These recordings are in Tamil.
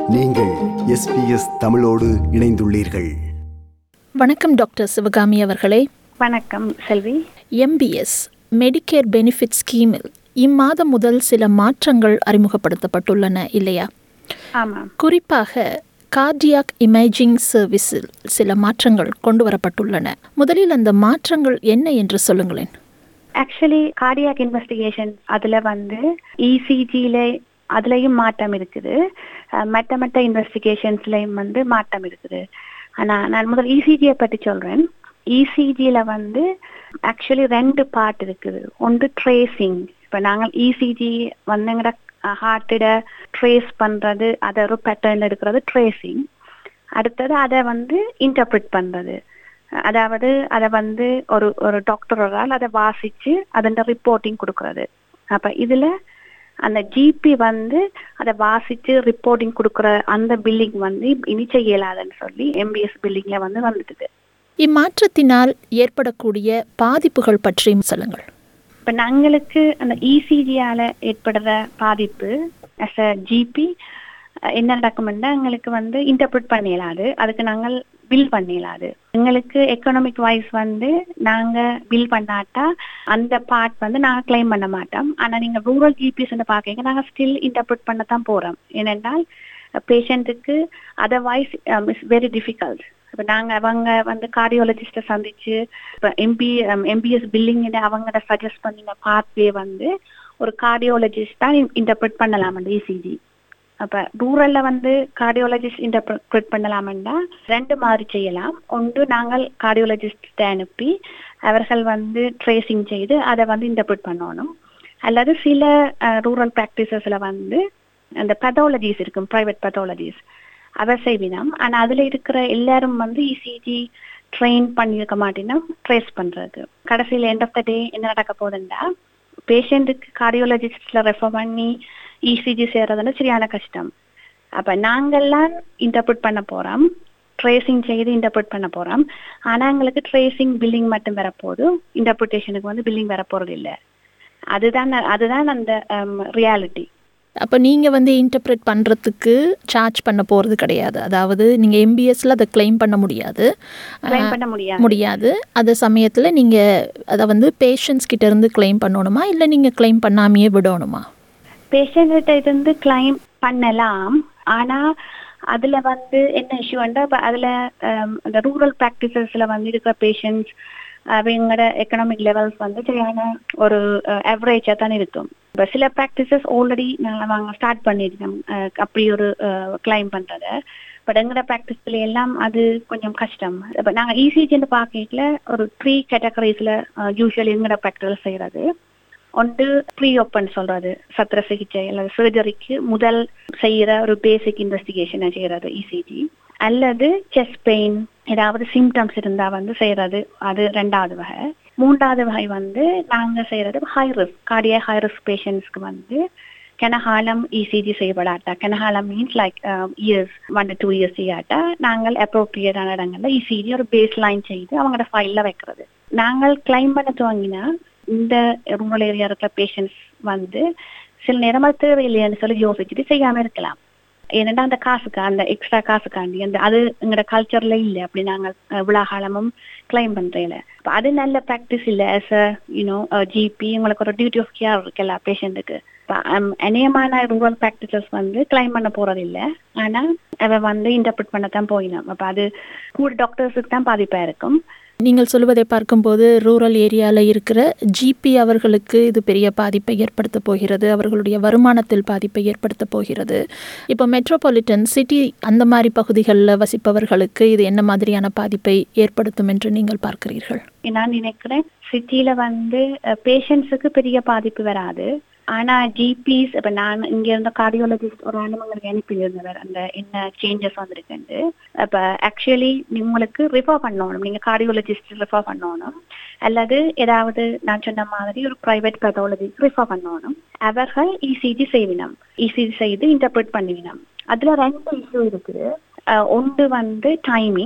நீங்கள் எஸ்பிஎஸ் தமிழோடு இணைந்துள்ளீர்கள் வணக்கம் டாக்டர் சிவகாமி அவர்களே வணக்கம் செல்வி எம்பிஎஸ் மெடிக்கேர் பெனிஃபிட் ஸ்கீமில் இம்மாதம் முதல் சில மாற்றங்கள் அறிமுகப்படுத்தப்பட்டுள்ளன இல்லையா ஆமாம் குறிப்பாக கார்டியாக் இமேஜிங் சர்வீஸில் சில மாற்றங்கள் கொண்டு வரப்பட்டுள்ளன முதலில் அந்த மாற்றங்கள் என்ன என்று சொல்லுங்களேன் ஆக்சுவலி கார்டியாக் இன்வெஸ்டிகேஷன் அதில் வந்து இசிஜியில் அதுலேயும் மாற்றம் இருக்குது அஹ் மற்ற மற்ற இன்வெஸ்டிகேஷன்ஸ்லேயும் வந்து மாற்றம் இருக்குது ஆனால் நான் முதல் இசிஜியை பற்றி சொல்கிறேன் இசிஜியில் வந்து ஆக்சுவலி ரெண்டு பார்ட் இருக்குது ஒன்று ட்ரேசிங் இப்போ நாங்கள் இசிஜி வந்து எங்கட ஹார்ட்டிட ட்ரேஸ் பண்ணுறது அதை ஒரு பேட்டர்ன் எடுக்கிறது ட்ரேசிங் அடுத்தது அதை வந்து இன்டர்பிரிட் பண்ணுறது அதாவது அதை வந்து ஒரு ஒரு டாக்டரால் அதை வாசிச்சு அதன் ரிப்போர்ட்டிங் கொடுக்கறது அப்ப இதுல அந்த ஜிபி வந்து அதை வாசிச்சு ரிப்போர்ட்டிங் கொடுக்குற அந்த பில்லிங் வந்து இனி செய்ய இயலாதுன்னு சொல்லி எம்பிஎஸ் பில்லிங்ல வந்து வந்துட்டுது இம்மாற்றத்தினால் ஏற்படக்கூடிய பாதிப்புகள் பற்றியும் சொல்லுங்கள் இப்ப நாங்களுக்கு அந்த இசிஜியால ஏற்படுற பாதிப்பு அஸ் அ ஜிபி என்ன நடக்கும்னா எங்களுக்கு வந்து இன்டர்பிரட் பண்ண இயலாது அதுக்கு நாங்கள் பில் பண்ண இயலாது எங்களுக்கு எக்கனாமிக் வைஸ் வந்து நாங்க பில் பண்ணாட்டா அந்த பார்ட் வந்து நாங்க கிளைம் பண்ண மாட்டோம் ஆனா நீங்க ரூரல் ஜிபிஎஸ் பாக்கீங்க நாங்க ஸ்டில் இன்டர்பிரட் பண்ண தான் போறோம் ஏனென்றால் பேஷண்ட்டுக்கு அதர்வைஸ் இட்ஸ் வெரி டிஃபிகல்ட் இப்போ நாங்க அவங்க வந்து கார்டியாலஜிஸ்ட சந்திச்சு இப்போ எம்பி எம்பிஎஸ் பில்லிங் அவங்கள்ட்ட சஜஸ்ட் பண்ணின பாத்வே வந்து ஒரு கார்டியாலஜிஸ்ட் தான் இன்டர்பிரட் பண்ணலாம் அந்த இசிஜி அப்ப ரூரல்ல வந்து கார்டியாலஜிஸ்ட் இன்டர்பிரட் பண்ணலாம்னா ரெண்டு மாதிரி செய்யலாம் ஒன்று நாங்கள் கார்டியாலஜிஸ்ட் அனுப்பி அவர்கள் வந்து ட்ரேசிங் செய்து அதை வந்து இன்டர்பிரட் பண்ணணும் அல்லது சில ரூரல் ப்ராக்டிசஸ்ல வந்து அந்த பெத்தாலஜிஸ் இருக்கும் ப்ரைவேட் பெத்தாலஜிஸ் அதை செய்வினோம் ஆனா அதுல இருக்கிற எல்லாரும் வந்து இசிஜி ட்ரெயின் பண்ணியிருக்க மாட்டேன்னா ட்ரேஸ் பண்றது கடைசியில் எண்ட் ஆஃப் த டே என்ன நடக்க போகுதுன்னா பேஷண்ட்டுக்கு கார்டியாலஜிஸ்ட்ல ரெஃபர் பண்ணி இசிஜி செய்யறதுன்னு சரியான கஷ்டம் அப்ப நாங்கெல்லாம் இன்டர்பிரட் பண்ண போறோம் ட்ரேசிங் செய்து இன்டர்பிரட் பண்ண போறோம் ஆனா எங்களுக்கு ட்ரேசிங் பில்லிங் மட்டும் வரப்போது இன்டர்பிரிட்டேஷனுக்கு வந்து பில்லிங் வரப்போறது இல்லை அதுதான் அதுதான் அந்த ரியாலிட்டி அப்போ நீங்கள் வந்து இன்டர்பிரேட் பண்ணுறதுக்கு சார்ஜ் பண்ண போகிறது கிடையாது அதாவது நீங்கள் எம்பிஎஸ்ல அதை கிளைம் பண்ண முடியாது கிளைம் பண்ண முடியாது முடியாது அந்த சமயத்தில் நீங்கள் அதை வந்து பேஷண்ட்ஸ் கிட்ட இருந்து கிளைம் பண்ணணுமா இல்லை நீங்கள் கிளைம் பண்ணாமையே விடணுமா பேஷண்ட்கிட்ட இருந்து கிளைம் பண்ணலாம் ஆனா அதுல வந்து என்ன இஷ்யூண்டா இப்போ அதுல அந்த ரூரல் ப்ராக்டிசஸ்ல வந்து இருக்கிற பேஷண்ட்ஸ் அவங்களோட எக்கனாமிக் லெவல்ஸ் வந்து சரியான ஒரு ஆவரேஜா தான் இருக்கும் இப்போ சில ப்ராக்டிசஸ் ஆல்ரெடி நாங்கள் நாங்கள் ஸ்டார்ட் பண்ணியிருக்கோம் அப்படி ஒரு கிளைம் பண்றத பட் எங்களோட ப்ராக்டிஸ்ல எல்லாம் அது கொஞ்சம் கஷ்டம் இப்போ நாங்கள் இசிஜின்னு பார்க்கல ஒரு த்ரீ கேட்டகரிஸ்ல யூஸ்வலி எங்களோட ப்ராக்டிஸ் செய்யறது ஒன்று ப்ரீ ஓப்பன் சொல்றது சத்திர சிகிச்சை அல்லது சர்ஜரிக்கு முதல் செய்யற ஒரு பேசிக் இன்வெஸ்டிகேஷனை செய்யறது இசிஜி அல்லது செஸ்ட் பெயின் ஏதாவது சிம்டம்ஸ் இருந்தா வந்து செய்யறது அது ரெண்டாவது வகை மூன்றாவது வகை வந்து நாங்க செய்யறது ஹை ரிஸ்க் கார்டியா ஹை ரிஸ்க் பேஷண்ட்ஸ்க்கு வந்து கெனஹாலம் இசிஜி செய்யப்படாட்டா கெனஹாலம் means like years one two years செய்யாட்டா நாங்கள் அப்ரோப்ரியேட்டான இடங்கள்ல இசிஜி ஒரு பேஸ் லைன் செய்து அவங்களோட ஃபைல்ல வைக்கிறது நாங்கள் கிளைம் பண்ண துவங்கினா இந்த ரூரல் ஏரியா இருக்கிற பேஷண்ட்ஸ் வந்து சில நேரம் அது தேவையில்லைன்னு சொல்லி யோசிச்சுட்டு செய்யாம இருக்கலாம் ஏன்னா அந்த காசுக்கு அந்த எக்ஸ்ட்ரா காசுக்காண்டி அந்த அது எங்களோட கல்ச்சர்ல இல்லை அப்படி நாங்கள் விழா காலமும் கிளைம் பண்றேன் அது நல்ல ப்ராக்டிஸ் இல்லை ஆஸ் அ யூனோ ஜிபி உங்களுக்கு ஒரு டியூட்டி ஆஃப் கேர் இருக்கு எல்லா பேஷண்ட்டுக்கு அநேகமான ரூரல் ப்ராக்டிசஸ் வந்து கிளைம் பண்ண போறது இல்லை ஆனா அவ வந்து இன்டர்பிரட் பண்ண தான் போயினோம் அப்ப அது கூட டாக்டர்ஸுக்கு தான் பாதிப்பா இருக்கும் நீங்கள் சொல்வதை பார்க்கும்போது ரூரல் ஏரியாவில் இருக்கிற ஜிபி அவர்களுக்கு இது பெரிய பாதிப்பை ஏற்படுத்த போகிறது அவர்களுடைய வருமானத்தில் பாதிப்பை ஏற்படுத்த போகிறது இப்போ மெட்ரோபாலிட்டன் சிட்டி அந்த மாதிரி பகுதிகளில் வசிப்பவர்களுக்கு இது என்ன மாதிரியான பாதிப்பை ஏற்படுத்தும் என்று நீங்கள் பார்க்கிறீர்கள் நான் நினைக்கிறேன் சிட்டியில வந்து பேஷண்ட்ஸுக்கு பெரிய பாதிப்பு வராது ஆனா ஜிபிஸ் இப்ப நான் இங்க இருந்த கார்டியாலஜிஸ்ட் ஒரு ஆண்டு உங்களுக்கு அனுப்பியிருந்தவர் அந்த என்ன சேஞ்சஸ் வந்திருக்குன்னு அப்ப ஆக்சுவலி உங்களுக்கு ரிஃபர் பண்ணணும் நீங்க கார்டியாலஜிஸ்ட் ரிஃபர் பண்ணணும் அல்லது ஏதாவது நான் சொன்ன மாதிரி ஒரு பிரைவேட் பெத்தாலஜிஸ்ட் ரிஃபர் பண்ணணும் அவர்கள் இசிஜி செய்வினம் இசிஜி செய்து இன்டர்பிரட் பண்ணுவினம் அதுல ரெண்டு இஷ்யூ இருக்குது ஒன்று வந்து டைமிங்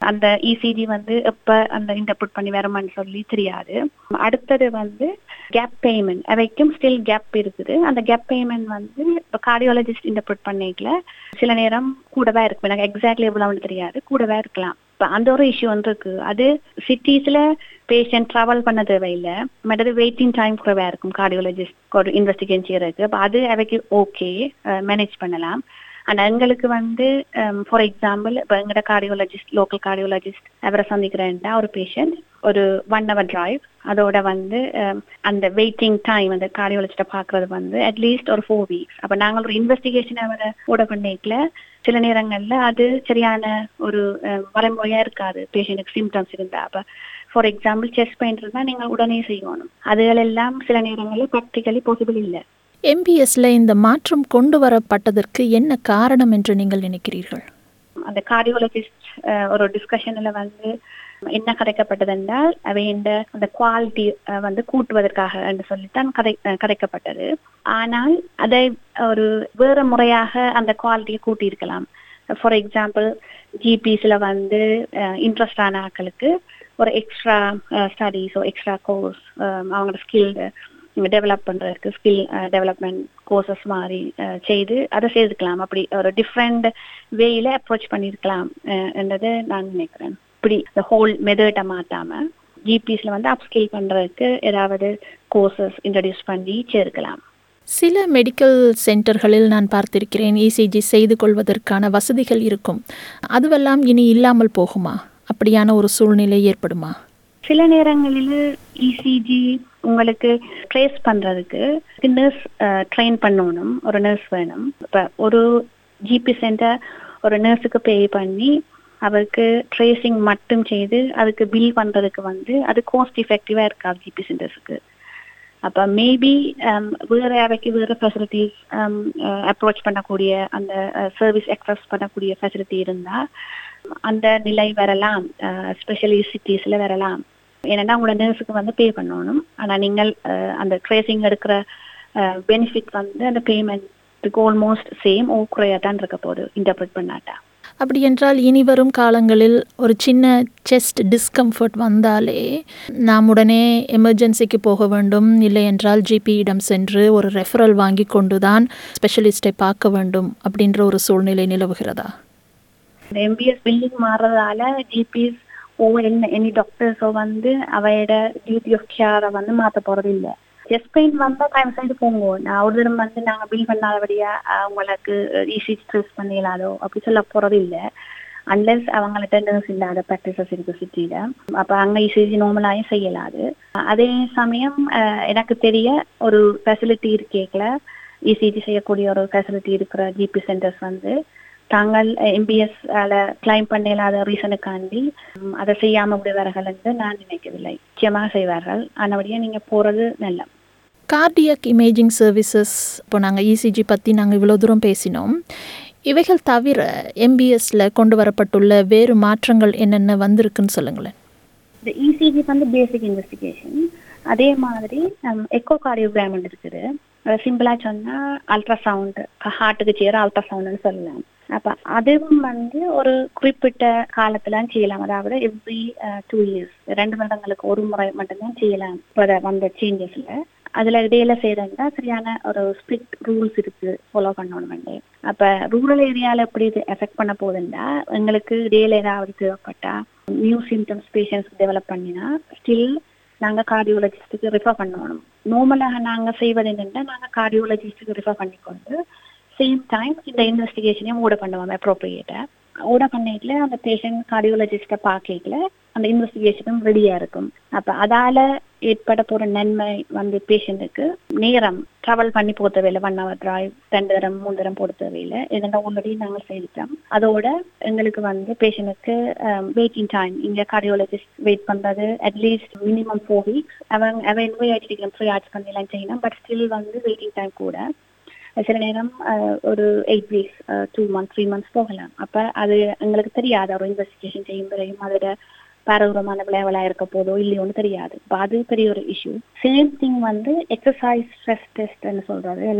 அந்த இசிஜி வந்து எப்ப அந்த இன்டர்பிரட் பண்ணி வருமான்னு சொல்லி தெரியாது அடுத்தது வந்து கேப் பேமெண்ட் அவைக்கும் ஸ்டில் கேப் இருக்குது அந்த கேப் பேமெண்ட் வந்து இப்போ கார்டியாலஜிஸ்ட் இன்டர்பிரட் பண்ணிக்கல சில நேரம் கூடவே இருக்கும் எனக்கு எக்ஸாக்ட்லி எவ்வளவுன்னு தெரியாது கூடவே இருக்கலாம் இப்போ அந்த ஒரு இஷ்யூ வந்து இருக்கு அது சிட்டிஸ்ல பேஷண்ட் ட்ராவல் பண்ண தேவையில்லை மற்றது வெயிட்டிங் டைம் குறைவா இருக்கும் கார்டியாலஜிஸ்ட் ஒரு இன்வெஸ்டிகேஷன் செய்யறதுக்கு அப்போ அது அவைக்கு ஓகே மேனேஜ் பண்ணலாம் ஆனா எங்களுக்கு வந்து ஃபார் எக்ஸாம்பிள் இப்போ எங்கட கார்டியோலஜிஸ்ட் லோக்கல் கார்டியோலஜிஸ்ட் அவரை சந்திக்கிறேன்டா ஒரு பேஷண்ட் ஒரு ஒன் ஹவர் டிரைவ் அதோட வந்து அந்த வெயிட்டிங் டைம் அந்த கார்டியோலஜிஸ்ட பாக்குறது வந்து அட்லீஸ்ட் ஒரு ஃபோர் வீக்ஸ் அப்ப நாங்கள் ஒரு இன்வெஸ்டிகேஷன் அவரை ஓட பண்ணிக்கல சில நேரங்கள்ல அது சரியான ஒரு வரைமுறையா இருக்காது பேஷண்ட்டுக்கு சிம்டம்ஸ் இருந்தா அப்ப ஃபார் எக்ஸாம்பிள் செஸ்ட் பெயின் இருந்தா நீங்க உடனே செய்யணும் அதுகள் எல்லாம் சில நேரங்களில் ப்ராக்டிக்கலி பாசிபிள் இல்லை எம்பிஎஸ்ல இந்த மாற்றம் கொண்டு வரப்பட்டதற்கு என்ன காரணம் என்று நீங்கள் நினைக்கிறீர்கள் அந்த கார்டியோலஜிஸ்ட் ஒரு டிஸ்கஷன்ல வந்து என்ன கதைக்கப்பட்டது என்றால் அவையின் அந்த குவாலிட்டி வந்து கூட்டுவதற்காக என்று சொல்லித்தான் கதை கதைக்கப்பட்டது ஆனால் அதை ஒரு வேற முறையாக அந்த குவாலிட்டியை கூட்டியிருக்கலாம் ஃபார் எக்ஸாம்பிள் ஜிபிஸ்ல வந்து இன்ட்ரெஸ்ட் ஆன ஆட்களுக்கு ஒரு எக்ஸ்ட்ரா ஸ்டடிஸோ எக்ஸ்ட்ரா கோர்ஸ் அவங்களோட ஸ்கில் டெவலப் பண்றதுக்கு ஸ்கில் டெவலப்மெண்ட் கோர்சஸ் மாதிரி செய்து அதை செய்துக்கலாம் அப்படி ஒரு டிஃப்ரெண்ட் வேயில அப்ரோச் பண்ணியிருக்கலாம் என்றது நான் நினைக்கிறேன் இப்படி இந்த ஹோல் மெதட்டை மாத்தாம ஜிபிஸ்ல வந்து அப்ஸ்கில் பண்றதுக்கு ஏதாவது கோர்சஸ் இன்ட்ரடியூஸ் பண்ணி சேர்க்கலாம் சில மெடிக்கல் சென்டர்களில் நான் பார்த்திருக்கிறேன் இசிஜி செய்து கொள்வதற்கான வசதிகள் இருக்கும் அதுவெல்லாம் இனி இல்லாமல் போகுமா அப்படியான ஒரு சூழ்நிலை ஏற்படுமா சில நேரங்களில் இசிஜி உங்களுக்கு ட்ரேஸ் பண்றதுக்கு நர்ஸ் ட்ரெயின் பண்ணணும் ஒரு நர்ஸ் வேணும் இப்போ ஒரு ஜிபி சென்டர் ஒரு நர்ஸுக்கு பே பண்ணி அவருக்கு ட்ரேசிங் மட்டும் செய்து அதுக்கு பில் பண்றதுக்கு வந்து அது காஸ்ட் எஃபெக்டிவா இருக்காது ஜிபி சென்டர்ஸுக்கு அப்ப மேபி வேற அவைக்கு வேற ஃபெசிலிட்டிஸ் அப்ரோச் பண்ணக்கூடிய அந்த சர்வீஸ் எக்ஸஸ் பண்ணக்கூடிய ஃபெசிலிட்டி இருந்தா அந்த நிலை வரலாம் ஸ்பெஷலி சிட்டிஸ்ல வரலாம் ஏன்னா உங்களோட நர்ஸுக்கு வந்து பே பண்ணணும் ஆனா நீங்கள் அந்த ட்ரேசிங் எடுக்கிற பெனிஃபிட் வந்து அந்த பேமெண்ட்டுக்கு ஆல்மோஸ்ட் சேம் ஓ குறையா தான் இருக்க போகுது இன்டர்பிரட் பண்ணாட்டா அப்படி என்றால் இனி வரும் காலங்களில் ஒரு சின்ன செஸ்ட் டிஸ்கம்ஃபர்ட் வந்தாலே நாம் உடனே எமர்ஜென்சிக்கு போக வேண்டும் இல்லை என்றால் ஜிபியிடம் சென்று ஒரு ரெஃபரல் வாங்கி கொண்டு தான் ஸ்பெஷலிஸ்டை பார்க்க வேண்டும் அப்படின்ற ஒரு சூழ்நிலை நிலவுகிறதா இந்த எம்பிஎஸ் பில்டிங் மாறுறதால ஜிபிஸ் ஓ என்ன எனி டாக்டர்ஸோ வந்து அவையோட டியூட்டி ஆஃப் கேரை வந்து மாற்ற போறது இல்லை செஸ்ட் பெயின் வந்தா டைம் சைடு போங்க நான் ஒரு தரம் வந்து நாங்க பில் பண்ணாதபடியா உங்களுக்கு ஈஸி ஸ்ட்ரெஸ் பண்ணிடலாதோ அப்படி சொல்ல போறது இல்லை அன்லெஸ் அவங்கள்ட்ட நர்ஸ் இல்லாத ப்ராக்டிசஸ் இருக்கு சிட்டியில அப்ப அங்க இசிஜி நார்மலாயும் செய்யலாது அதே சமயம் எனக்கு தெரிய ஒரு ஃபெசிலிட்டி இருக்கேக்கல இசிஜி செய்யக்கூடிய ஒரு ஃபெசிலிட்டி இருக்கிற ஜிபி சென்டர்ஸ் வந்து தாங்கள் எம்பிஎஸ் கிளைம் பண்ண இல்லாத ரீசனுக்காண்டி அதை செய்யாம விடுவார்கள் என்று நான் நினைக்கவில்லை நிச்சயமாக செய்வார்கள் ஆனபடியே நீங்க போறது நல்ல கார்டியக் இமேஜிங் சர்வீசஸ் இப்போ நாங்கள் இசிஜி பற்றி நாங்கள் இவ்வளோ தூரம் பேசினோம் இவைகள் தவிர எம்பிஎஸ்ல கொண்டு வரப்பட்டுள்ள வேறு மாற்றங்கள் என்னென்ன வந்திருக்குன்னு சொல்லுங்களேன் இந்த இசிஜி வந்து பேசிக் இன்வெஸ்டிகேஷன் அதே மாதிரி எக்கோ கார்டியோகிராம் இருக்குது சிம்பிளா சொன்னா அல்ட்ராசவுண்ட் ஹார்ட்டுக்கு செய்யற அல்ட்ராசவுண்ட்னு சொல்லலாம் அப்ப அதுவும் வந்து ஒரு குறிப்பிட்ட காலத்துல செய்யலாம் அதாவது எவ்ரி டூ இயர்ஸ் ரெண்டு வருடங்களுக்கு ஒரு முறை மட்டும்தான் செய்யலாம் இப்போ வந்த சேஞ்சஸ்ல அதுல இடையில செய்யறதுனா சரியான ஒரு ஸ்ட்ரிக்ட் ரூல்ஸ் இருக்கு ஃபாலோ பண்ணணும் அப்ப ரூரல் ஏரியால எப்படி இது எஃபெக்ட் பண்ண போகுதுன்னா எங்களுக்கு இடையில ஏதாவது தேவைப்பட்டா நியூ சிம்டம்ஸ் பேஷண்ட்ஸ் டெவலப் பண்ணினா ஸ்டில் நாங்க கார்டியோலஜிஸ்டுக்கு ரெஃபர் பண்ணணும் நார்மலாக நாங்க செய்வது என்னன்னா நாங்க கார்டியோலஜிஸ்டுக்கு ரெஃபர் பண்ணிக்கொண்டு சேம் டைம் இந்த இன்வெஸ்டிகேஷனையும் ஓட பண்ணுவோம் அப்ரோப்ரியேட்டா ஓட பண்ணிட்டுல அந்த பேஷண்ட் கார்டியோலஜிஸ்ட பார்க்கல அந்த இன்வெஸ்டிகேஷனும் ரெடியா இருக்கும் அப்ப அதால ஏற்பட போற நன்மை வந்து பேஷண்ட்டுக்கு நேரம் டிராவல் பண்ணி போக தேவையில்லை ஒன் ஹவர் டிரைவ் ரெண்டு தரம் மூணு தரம் போட தேவையில்லை இதெல்லாம் ஆல்ரெடி நாங்கள் செய்துட்டோம் அதோட எங்களுக்கு வந்து பேஷண்ட்டுக்கு வெயிட்டிங் டைம் இங்க கார்டியோலஜிஸ்ட் வெயிட் பண்றது அட்லீஸ்ட் மினிமம் ஃபோர் வீக்ஸ் அவங்க அவன் என்வைஆர்டி த்ரீ ஆர்ட்ஸ் பண்ணலாம் செய்யணும் பட் ஸ்டில் வந்து வெயிட்டிங் டைம் கூட சில நேரம் ஒரு eight weeks two months three months போகலாம் அப்ப அது எங்களுக்கு தெரியாது ஒரு இன்வெஸ்டிகேஷன் செய்யும் வரையும் அதோட பாரதூரமான விளைவுகளா இருக்க போதோ இல்லையோன்னு தெரியாது இப்போ அது பெரிய ஒரு இஷ்யூ சேம் திங் வந்து எக்ஸசைஸ் ஸ்ட்ரெஸ் டெஸ்ட்னு சொல்றது அல்லது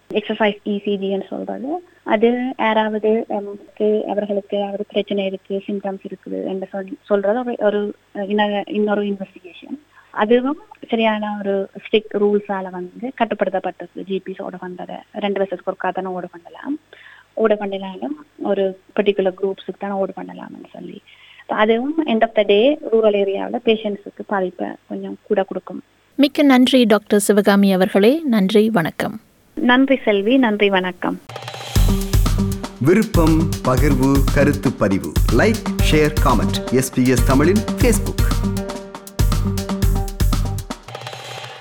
எக்ஸசைஸ் இசிஜின்னு சொல்றது அது யாராவது நமக்கு அவர்களுக்கு ஒரு பிரச்சனை இருக்கு சிம்டம்ஸ் இருக்குது என்று சொல் சொல்றது ஒரு- ஒரு இன்ன- இன்னொரு இன்வெஸ்டிகேஷன் அதுவும் சரியான ஒரு ஸ்ட்ரிக்ட் ரூல்ஸால வந்து கட்டுப்படுத்தப்பட்டிருக்கு ஜிபிஸ் ஓட பண்றத ரெண்டு வருஷத்துக்கு ஒரு தானே ஓட பண்ணலாம் ஓட பண்ணினாலும் ஒரு பர்டிகுலர் குரூப்ஸுக்கு தானே ஓட பண்ணலாம்னு சொல்லி அதுவும் end of the day rural ஏரியாவில் பேஷண்ட்ஸுக்கு பாதிப்பை கொஞ்சம் கூட கொடுக்கும் மிக்க நன்றி டாக்டர் சிவகாமி அவர்களே நன்றி வணக்கம் நன்றி செல்வி நன்றி வணக்கம் விருப்பம் பகிர்வு கருத்து பதிவு லைக் ஷேர் காமெண்ட் எஸ்பிஎஸ் தமிழின் ஃபேஸ்புக்